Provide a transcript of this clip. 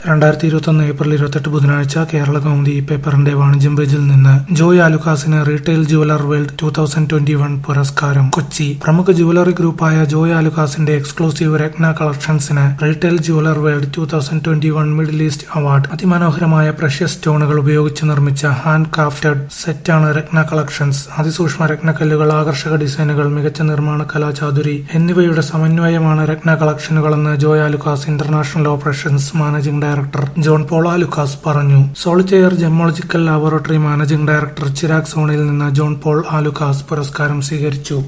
രണ്ടായിരത്തി ഇരുപത്തൊന്ന് ഏപ്രിൽ ഇരുപത്തെട്ട് ബുധനാഴ്ച കേരള കൗമുദി പേപ്പറിന്റെ വാണിജ്യം പേജിൽ നിന്ന് ജോയ് ആലുക്കാസിന് retail jeweller world two thousand twenty one പുരസ്കാരം കൊച്ചി പ്രമുഖ ജുവലറി ഗ്രൂപ്പായ ജോയ് ആലുക്കാസിന്റെ എക്സ്ക്ലൂസീവ് രത്ന കളക്ഷൻസിന് retail jeweller world two thousand twenty one middle east award അതിമനോഹരമായ പ്രഷ്യസ് സ്റ്റോണുകൾ ഉപയോഗിച്ച് നിർമ്മിച്ച ഹാൻഡ് ക്രാഫ്റ്റഡ് സെറ്റാണ് രത്ന കളക്ഷൻസ് അതിസൂക്ഷ്മ രത്നക്കല്ലുകൾ ആകർഷക ഡിസൈനുകൾ മികച്ച നിർമ്മാണ കലാചാതുരി എന്നിവയുടെ സമന്വയമാണ് രത്ന കളക്ഷനുകളെന്ന് Joy Alukkas international operations managing director John Paul Alukkas പറഞ്ഞു solitaire gemological laboratory managing director Chirag സോണിൽ നിന്ന് ജോൺ പോൾ ആലുക്കാസ് പുരസ്കാരം സ്വീകരിച്ചു